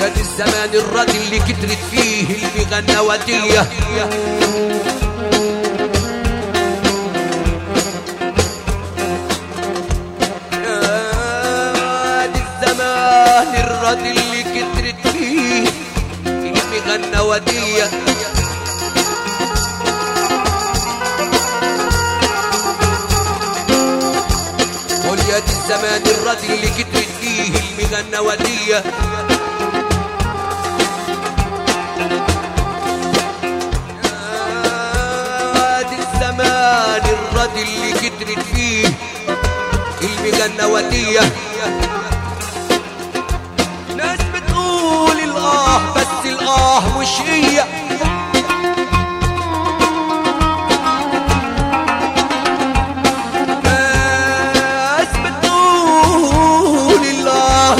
يا دي الزمان الردي اللي كترت فيه المغنى وديه يا دي الزمان الردي اللي كترت فيه المغنى وديه قول يا دي الزمان الردي اللي كترت فيه المغنى وديه هادي الزمان الردي اللي كترت فيه المغنى وديه ناس بتقول الاه بس الاه مش هي ناس بتقول الله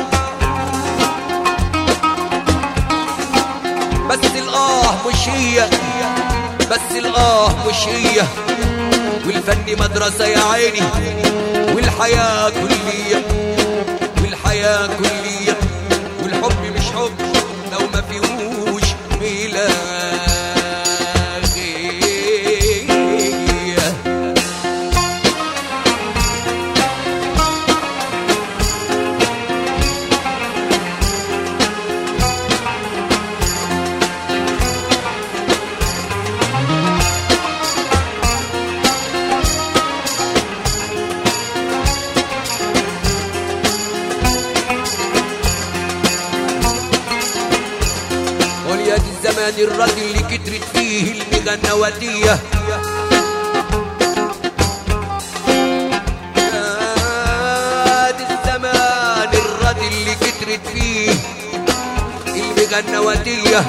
بس الآه مش هي بس الآه مش هي والفن مدرسة يا عيني والحياة كلية والحياة كلية والحب مش حب لو ما فيهوش ميلاغية قول يا دي الزمان الردي اللي كترت فيه المغنى وديه يا دي الزمان الردي اللي كترت فيه المغنى وديه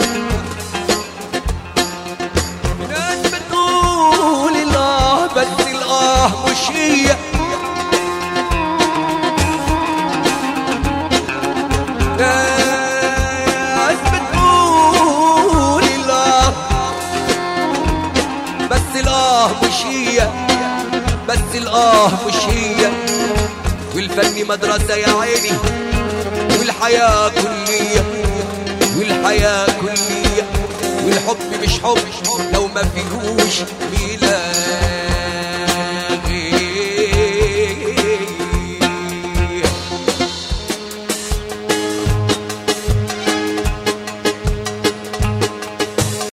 ناس بتقول الاه بس الاه مش هي ناس بتقول الاه بس الاه مش هي بس الاه مش هي والفن مدرسة يا عيني والحياة كلية والحياة كلية والحب مش حب لو ما فيهوش ميلاد